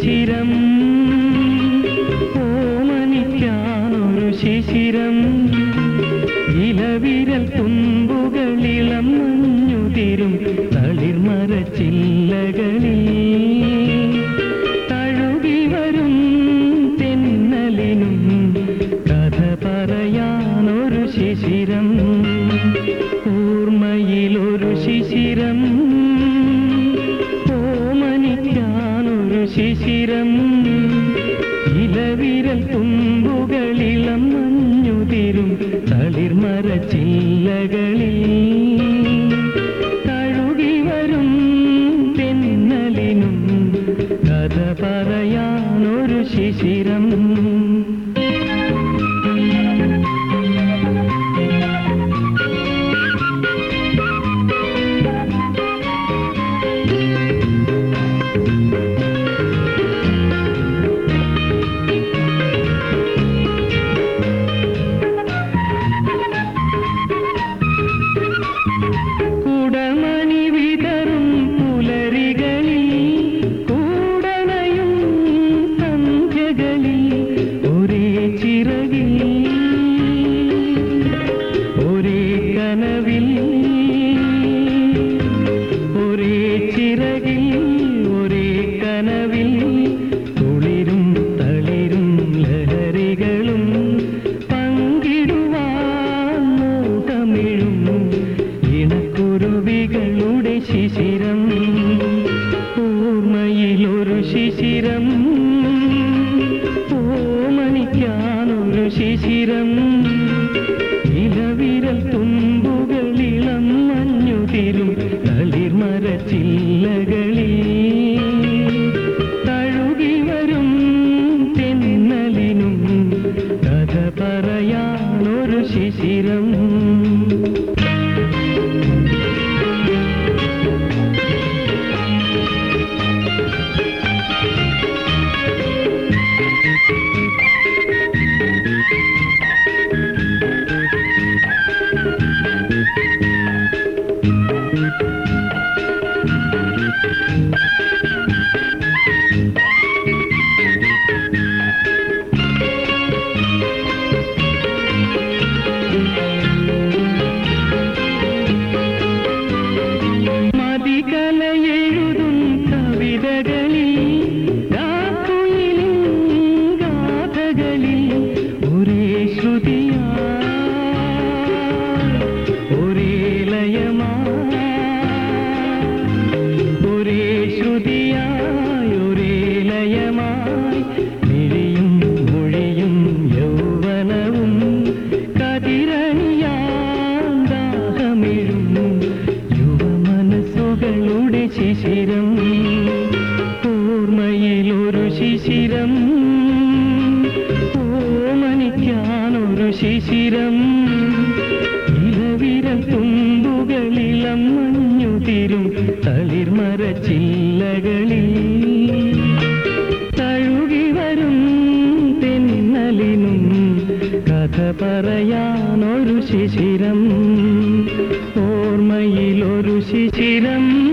ശിശിരം ഓമനിക്കാനൊരു ശിശിരം ഇലവിരൽ തുമ്പുകളിളം മഞ്ഞുതിരും തളിർമരച്ചില്ലകളിൽ തഴുകി വരും തെന്നലിനും കഥ പറയാനൊരു ശിശിരം ഓർമ്മയിലൊരു ശിശിരം ഓമനിക്കാനൊരു ശിശിരം ഇലവിരൽ തുമ്പുകളിളം മഞ്ഞുതിരും തളിർമരച്ചില്ലകളിൽ തഴുകി വരും തെന്നലിനും കഥ പറയാനൊരു ശിശിരം കുടമണി വിതറും പുലരികളിൽ കൂടണയും സന്ധ്യകളിൽ ഒരേ ചിറകിൽ ഒരേ കനവിൽ ഒരേ ചിറകിൽ ഒരേ കനവിൽ കുളിരും തളിരും ലഹരികളും പങ്കിടുവാൻ മോഹമിഴും ഇണക്കുരുവികളുടെ ശിശിരം ഓർമ്മയിലൊരു ശിശിരം ഓമനിക്കാനൊരു ശിശിരം ഇലവിരൽ തുമ്പുകളിളം മഞ്ഞുതിരും തളിർമരച്ചില്ലകളിൽ തഴുകി വരും തെന്നലിനും കഥ പറയാനൊരു ശിശിരം മതികലയെഴുതും കവിതകളിൽ രാത്രിയിലും ഗാഥകളിൽ ഒരേ ശ്രുതിയാ ഒരേ ലയമാ ഒരേ ശ്രുതിയായി ഒരേ ലയമായി മിഴിയും മൊഴിയും യൗവനവും കതിരണിയാൻ ദാഹമിഴും യുവമനസ്സുകളുടെ ശിശിരം ഓർമ്മയിലൊരു ശിശിരം ഓമനിക്കാനൊരു ശിശിരം ഇലവിരൽ തുമ്പുകളിളം മഞ്ഞുതിരും തളിർമരച്ചില്ലകളിൽ തഴുകി വരും തെന്നലിനും കഥ പറയാനൊരു ശിശിരം ഓർമ്മയിലൊരു ശിശിരം